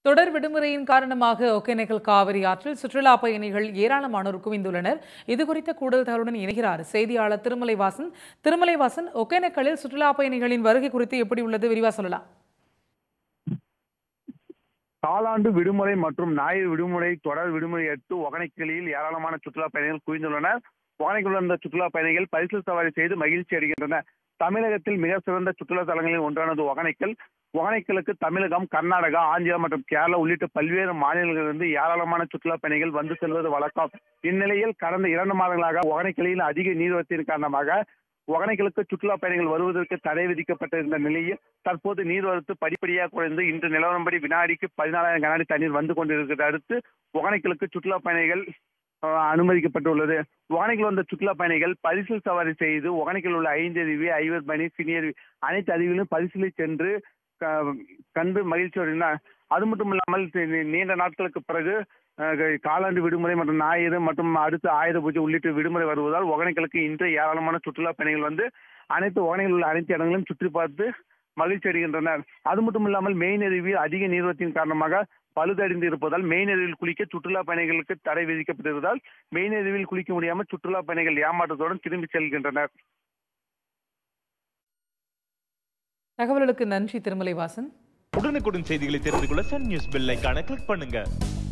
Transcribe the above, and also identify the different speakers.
Speaker 1: தொடர் விடுமுறையின் காரணமாக ஒகேனக்கல் காவிரி ஆற்றில் சுற்றுலா பயணிகள் ஏராளமானோர் குவிந்துள்ளனர் இது குறித்த கூடுதல் தகவலுடன் இணைகிறார் செய்தியாளர் திருமலைவாசன் திருமலைவாசன் ஒகேனக்கலில் சுற்றுலா பயணிகளின் வருகை குறித்து எப்படி உள்ளது விரிவா சொல்லலாம்
Speaker 2: காலாண்டு விடுமுறை மற்றும் ஞாயிறு விடுமுறை தொடர் விடுமுறை அடுத்து ஒகனைக்கிளியில் ஏராளமான சுற்றுலா பயணிகள் குவிந்துள்ளனர் ஒகனைக்குள் வந்த சுற்றுலா பயணிகள் பரிசல் சவாரி செய்து மகிழ்ச்சி அடைகின்றனர் தமிழகத்தில் மிக சிறந்த சுற்றுலா தலங்களில் ஒன்றானது ஒகனைக்கல் ஒகனைக்கலுக்கு தமிழகம் கர்நாடகா ஆந்திரா மற்றும் கேரளா உள்ளிட்ட பல்வேறு மாநிலங்களிலிருந்து ஏராளமான சுற்றுலா பயணிகள் வந்து செல்வது வழக்கம் இந்நிலையில் கடந்த இரண்டு மாதங்களாக ஒகனைக்கலில் அதிக நீர்வரத்தின் காரணமாக ஒகனைக்கலுக்கு சுற்றுலா பயணிகள் வருவதற்கு தடை விதிக்கப்பட்டிருந்த நிலையில் தற்போது நீர்வரத்து படிப்படியாக குறைந்து இன்று நிலவரப்படி வினாடிக்கு பதினாலாயிரம் கனஅடி தண்ணீர் வந்து கொண்டிருக்கிறதை அடுத்து ஒகனைக்கலுக்கு சுற்றுலா பயணிகள் அஹ், அனுமதிக்கப்பட்டுள்ளது ஒகனைக்கல் வந்த சுற்றுலா பயணிகள் பரிசல் சவாரி செய்து ஒகனைக்கல் உள்ள ஐந்து அருவி ஐவர் பணி சினியர் அனைத்து அருவிகளும் பரிசலை சென்று க- கண்டு மகிழ்ச்சி அடைந்தார் அது மட்டும் இல்லாமல் தி- நீண்ட நாட்களுக்கு பிறகு அஹ், காலாண்டு விடுமுறை மற்றும் ஞாயிறு மற்றும் அடுத்து ஆயுத பூஜை உள்ளிட்ட விடுமுறை வருவதால் ஒகனைக்கலுக்கு இன்று ஏராளமான சுற்றுலா பயணிகள் வந்து அனைத்து ஒகனையில் உள்ள அனைத்து இடங்களையும் சுற்றி பார்த்து மகிழ்ச்சி அடைகின்றனர் அது மட்டும் இல்லாமல் மெயின் அருவி அதிக நீர்வத்தின் காரணமாக பழுதடைந்து இருப்பதால் மெயின் அருவியில் குளிக்க சுற்றுலா பயணிகளுக்கு தடை விதிக்கப்பட்டிருப்பதால் மெயின் அருவியில் குளிக்க முடியாமல் சுற்றுலா பயணிகள் ஏமாற்றத்துடன் திரும்பி செல்கின்றனர்
Speaker 1: தகவல்களுக்கு நன்றி திருமலைவாசன்
Speaker 3: உடனுக்குடன் செய்திகளை தெரிந்து கொள்ள சன் நியூஸ் பெல் ஐகானை கிளிக் பண்ணுங்க